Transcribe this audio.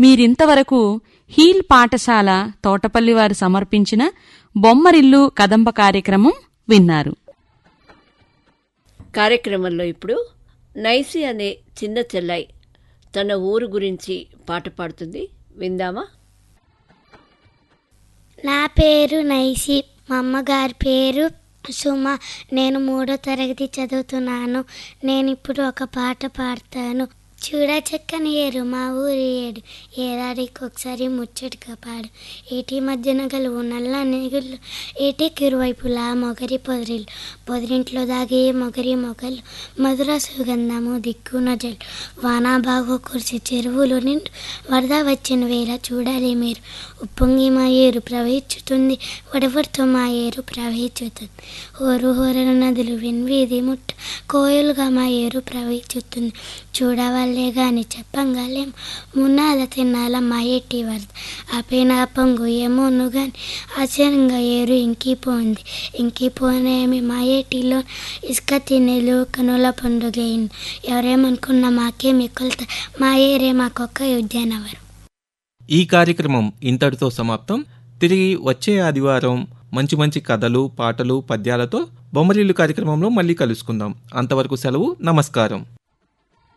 మీరింతవరకు హీల్ పాఠశాల తోటపల్లి వారు సమర్పించిన బొమ్మరిల్లు కదంబ కార్యక్రమం విన్నారు కార్యక్రమంలో ఇప్పుడు నైసి అనే చిన్న చెల్లాయి తన ఊరు గురించి పాట పాడుతుంది విందామా నా పేరు నైసి మా అమ్మగారి పేరు సుమ నేను మూడో తరగతి చదువుతున్నాను నేను ఇప్పుడు ఒక పాట పాడతాను చూడ చక్కని ఏరు మా ఊరి ఏడు ఏడాదికి ఒకసారి ముచ్చటగా పాడు ఏటి మధ్యన గలువు నల్ల నెగుళ్ళు ఏటికి ఇరువైపులా మొగరి పొదరిల్లు పొదరింట్లో దాగే మొగరి మొగలు మధుర సుగంధము దిక్కున జల్ వానా బాగు కురిసి చెరువులు నిండు వరద వచ్చిన వేళ చూడాలి మీరు ఉప్పొంగి మా ఏరు ప్రవహించుతుంది వడవడితో మా ఏరు ప్రవహించుతుంది హోరు హోరన నదులు విన్వీధి ముట్ట కోయలుగా మా ఏరు ప్రవహించుతుంది చూడవాళ్ళే గాని చెప్పంగాలేం మున్నాల తిన్నాల మా ఏటి వరద ఆపైన పొంగు ఏమోను గాని ఆశ్చర్యంగా ఏరు ఇంకిపోయింది ఇంకిపోనేమి మా ఏటిలో ఇసుక తినేలు కనుల పండుగైంది ఎవరేమనుకున్నా మాకేమి కొలత మా ఏరే మాకొక్క ఉద్యానవరం ఈ కార్యక్రమం ఇంతటితో సమాప్తం తిరిగి వచ్చే ఆదివారం మంచి మంచి కథలు పాటలు పద్యాలతో బొమ్మరిల్లు కార్యక్రమంలో మళ్ళీ కలుసుకుందాం అంతవరకు సెలవు నమస్కారం